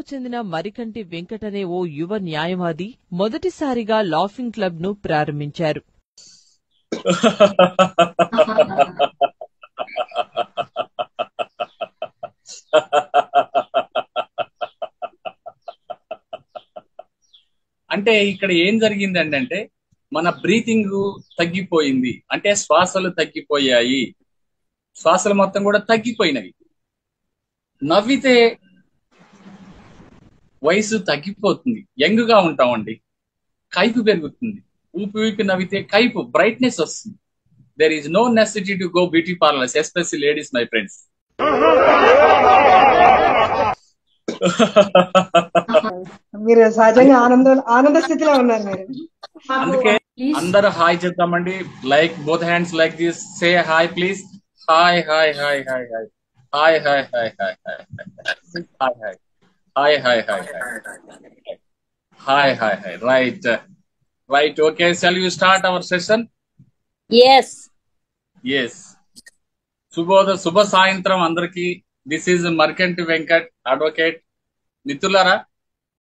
చెందిన మరికంటి వెంకట్ అనే ఓ యువ న్యాయవాది మొదటిసారిగా లాఫింగ్ క్లబ్ ను ప్రారంభించారు అంటే ఇక్కడ ఏం జరిగిందండి అంటే మన బ్రీతింగ్ తగ్గిపోయింది అంటే శ్వాసలు తగ్గిపోయాయి శ్వాసలు మొత్తం కూడా తగ్గిపోయినవి నవ్వితే వయసు తగ్గిపోతుంది యంగ్ గా ఉంటామండి కైపు పెరుగుతుంది ఊపి ఊపి నవ్వితే కైపు బ్రైట్నెస్ వస్తుంది there is no necessity to go beauty parlours especially ladies my friends మీరు సహజంగా ఆనంద ఆనంద స్థితిలో ఉన్నారు మీరు అందుకే అందరూ హాయ్ చెప్తామండి like both hands like this say hi please hi hi hi hi hi hi hi hi hi hi hi hi hi hi hi hi hi right right okay shall you start our session yes yes శుభోద శుభ సాయంత్రం అందరికి this is మర్కెంట్ Venkat advocate మిత్రులారా